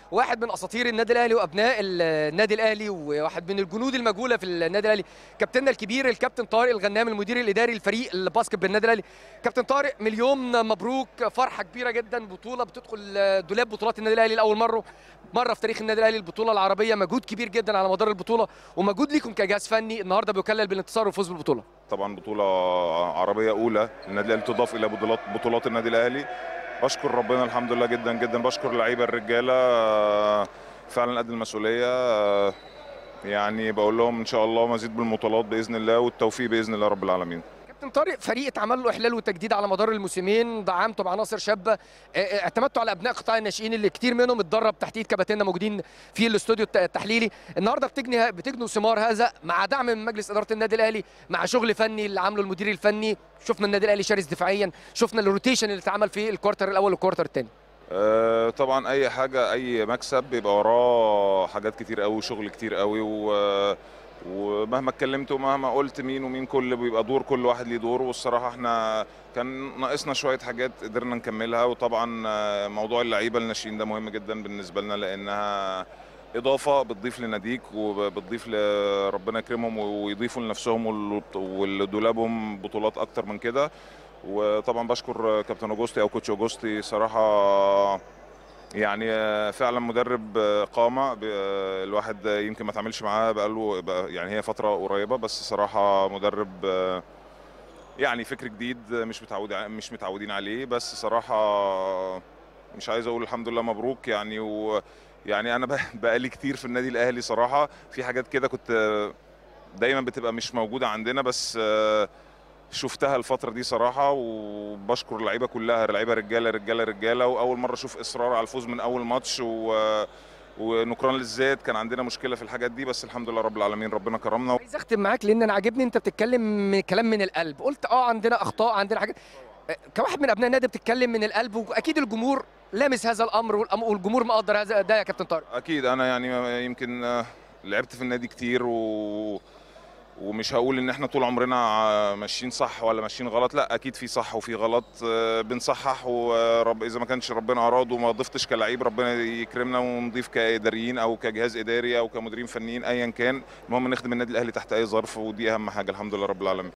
واحد من اساطير النادي الاهلي وابناء النادي الاهلي وواحد من الجنود المجهوله في النادي الاهلي كابتننا الكبير الكابتن طارق الغنام المدير الاداري لفريق الباسكت بالنادي الاهلي كابتن طارق مليون مبروك فرحه كبيره جدا بطوله بتدخل دولاب بطولات النادي الاهلي لاول مره مره في تاريخ النادي الاهلي البطوله العربيه مجهود كبير جدا على مدار البطوله ومجهود ليكم كجهاز فني النهارده بيكلل بالانتصار والفوز بالبطوله طبعا بطوله عربيه اولى النادي الاهلي تضاف الى بطولات بطولات النادي الاهلي بشكر ربنا الحمد لله جدا جدا بشكر اللعيبه الرجاله فعلا قد المسؤوليه يعني بقول لهم ان شاء الله مزيد بالبطولات باذن الله والتوفيق باذن الله رب العالمين كابتن طارق فريق اتعمل له احلال وتجديد على مدار الموسمين دعمته بعناصر شابه اعتمدتوا على ابناء قطاع الناشئين اللي كتير منهم اتدرب تحت ايد كباتننا موجودين في الاستوديو التحليلي النهارده بتجني بتجنوا ثمار هذا مع دعم من مجلس اداره النادي الاهلي مع شغل فني اللي عامله المدير الفني شفنا النادي الاهلي شرس دفاعيا شفنا الروتيشن اللي اتعمل في الكوارتر الاول والكوارتر الثاني أه طبعا اي حاجه اي مكسب بيبقى وراه حاجات كتير قوي وشغل كتير قوي و ومهما اتكلمت ومهما قلت مين ومين كل بيبقى دور كل واحد ليه دور والصراحه احنا كان ناقصنا شويه حاجات قدرنا نكملها وطبعا موضوع اللعيبه الناشئين ده مهم جدا بالنسبه لنا لانها اضافه بتضيف لناديك وبتضيف لربنا يكرمهم ويضيفوا لنفسهم ولدولابهم بطولات اكتر من كده وطبعا بشكر كابتن اوجوستي او كوتش اوجوستي صراحه يعني فعلا مدرب قامه الواحد يمكن ما تعملش معاه بقاله يعني هي فتره قريبه بس صراحه مدرب يعني فكر جديد مش متعود مش متعودين عليه بس صراحه مش عايز اقول الحمد لله مبروك يعني و يعني انا بقالي كتير في النادي الاهلي صراحه في حاجات كده كنت دايما بتبقى مش موجوده عندنا بس شفتها الفتره دي صراحه وبشكر اللعيبه كلها اللعيبه رجاله رجاله رجاله واول مره اشوف اصرار على الفوز من اول ماتش و... ونكران للذات كان عندنا مشكله في الحاجات دي بس الحمد لله رب العالمين ربنا كرمنا عايز اختم معاك لان انا عاجبني انت بتتكلم من كلام من القلب قلت اه عندنا اخطاء عندنا حاجات كواحد من ابناء النادي بتتكلم من القلب واكيد الجمهور لامس هذا الامر والجمهور مقدر هذا ده يا كابتن طارق اكيد انا يعني يمكن لعبت في النادي كتير و ومش هقول ان احنا طول عمرنا ماشيين صح ولا ماشيين غلط لا اكيد في صح وفي غلط بنصحح ورب اذا ما كانش ربنا اراد وما ضفتش كلعيب ربنا يكرمنا ونضيف كاداريين او كجهاز اداري او كمديرين فنيين ايا كان المهم نخدم النادي الاهلي تحت اي ظرف ودي اهم حاجه الحمد لله رب العالمين